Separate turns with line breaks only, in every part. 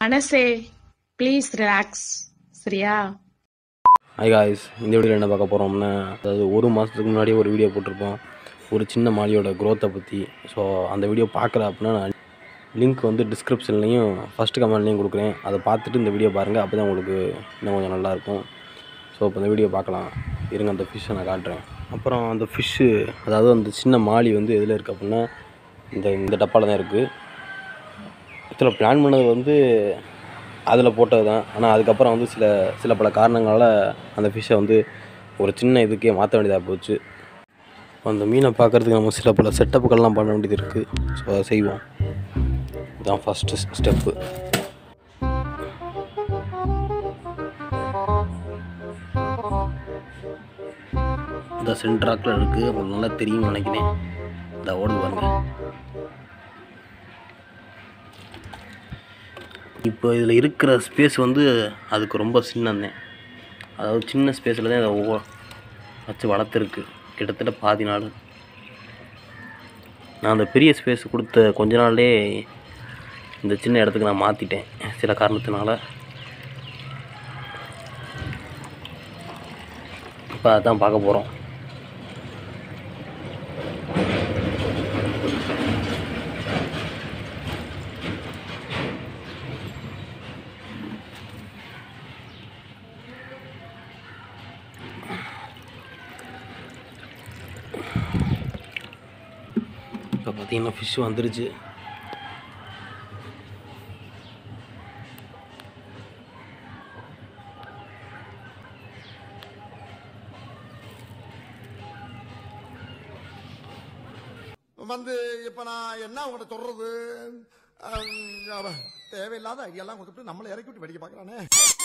மனசே please relax சரியா
hi guys இந்த வீடியோவில் என்ன பார்க்க போகிறோம்னா அதாவது ஒரு மாதத்துக்கு முன்னாடியே ஒரு வீடியோ போட்டிருப்போம் ஒரு சின்ன மாலியோட க்ரோத்தை பற்றி ஸோ அந்த வீடியோ பார்க்கல அப்படின்னா நான் லிங்க் வந்து டிஸ்கிரிப்ஷன்லேயும் ஃபஸ்ட்டு கமெண்ட்லேயும் கொடுக்குறேன் அதை பார்த்துட்டு இந்த வீடியோ பாருங்கள் அப்போ தான் உங்களுக்கு இன்னும் கொஞ்சம் நல்லாயிருக்கும் ஸோ இப்போ இந்த வீடியோ பார்க்கலாம் இருங்க அந்த ஃபிஷ்ஷை நான் காட்டுறேன் அப்புறம் அந்த ஃபிஷ்ஷு அதாவது அந்த சின்ன மாலி வந்து எதில் இருக்குது அப்படின்னா இந்த இந்த டப்பாவில் தான் இருக்குது இதில் பிளான் பண்ணது வந்து அதில் போட்டது தான் ஆனால் அதுக்கப்புறம் வந்து சில சில பல காரணங்களால் அந்த ஃபிஷ்ஷை வந்து ஒரு சின்ன இதுக்கே மாற்ற வேண்டியதாக போச்சு அந்த மீனை பார்க்குறதுக்கு நம்ம சில பல செட்டப்புகள்லாம் பண்ண வேண்டியது இருக்குது ஸோ அதை செய்வோம் இதுதான் ஃபஸ்ட்டு ஸ்டெப்பு இந்த சென்ட்ராக்கில் இருக்குது உங்களுக்கு நல்லா தெரியும் நினைக்கிறேன் இந்த ஓடு பாருங்க இப்போ இதில் இருக்கிற ஸ்பேஸ் வந்து அதுக்கு ரொம்ப சின்னந்தேன் அதாவது சின்ன ஸ்பேஸில் தான் இதை ஒவ்வொ வச்சு வளர்த்துருக்கு கிட்டத்தட்ட பாதி நாள் நான் அந்த பெரிய ஸ்பேஸ் கொடுத்த கொஞ்ச நாள்லே இந்த சின்ன இடத்துக்கு நான் மாற்றிட்டேன் சில காரணத்தினால இப்போ அதான் பார்க்க போகிறோம் இப்போ பார்த்தீங்கன்னா ஃபிஷ் வந்துருச்சு
வந்து இப்ப நான் என்ன உங்கள்கிட்ட சொல்றது அம், அவ- தேவையில்லாத ஐடியாலாம் கொடுத்துட்டு நம்மளை இறக்கி விட்டு வெடிக்க பார்க்கறானே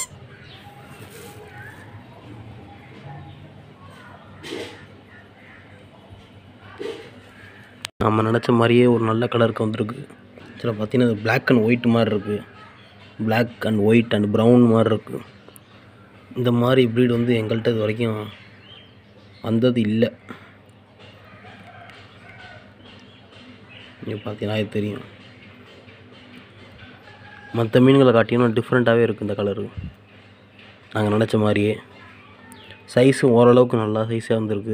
நம்ம நினச்ச மாதிரியே ஒரு நல்ல கலருக்கு வந்திருக்கு சில பார்த்தீங்கன்னா இது பிளாக் அண்ட் ஒயிட் மாதிரி இருக்குது black and white and brown மாதிரி இருக்குது இந்த மாதிரி ப்ரீட் வந்து எங்கள்கிட்ட இது வரைக்கும் வந்தது இல்லை நீங்கள் பார்த்தீங்கன்னா இது தெரியும் மற்ற மீன்களை காட்டியும் டிஃப்ரெண்ட்டாகவே இருக்குது இந்த கலரு நாங்கள் நினச்ச மாதிரியே சைஸும் ஓரளவுக்கு நல்லா சைஸாக வந்திருக்கு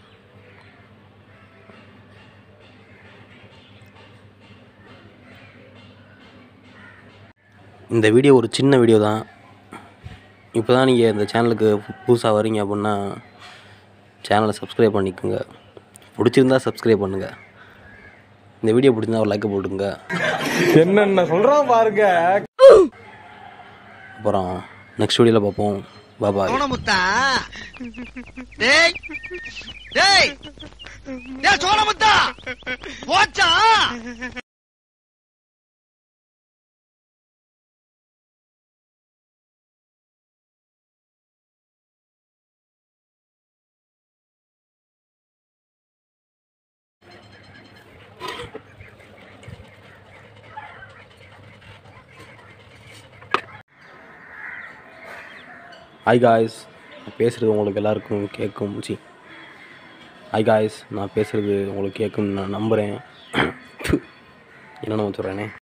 இந்த வீடியோ ஒரு சின்ன வீடியோ தான் இப்போ தான் நீங்கள் இந்த சேனலுக்கு புதுசாக வரீங்க அப்படின்னா சேனலை சப்ஸ்கிரைப் பண்ணிக்கோங்க பிடிச்சிருந்தா சப்ஸ்கிரைப் பண்ணுங்கள் இந்த வீடியோ பிடிச்சிருந்தா ஒரு லைக்கை போட்டுங்க
என்னென்ன சொல்றான் பாருங்க
அப்புறம் நெக்ஸ்ட் வீடியோவில் பார்ப்போம் பாபாய்
சோனமுத்தா டேய் டேய் டேய் சோனமுத்தா போச்சா
ஹாய் காய்ஸ் நான் பேசுகிறது உங்களுக்கு எல்லாருக்கும் கேட்கும் சி ஹாய் காய்ஸ் நான் பேசுகிறது உங்களுக்கு கேட்கும்னு நான் நம்புகிறேன் என்னென்ன சொல்கிறேனே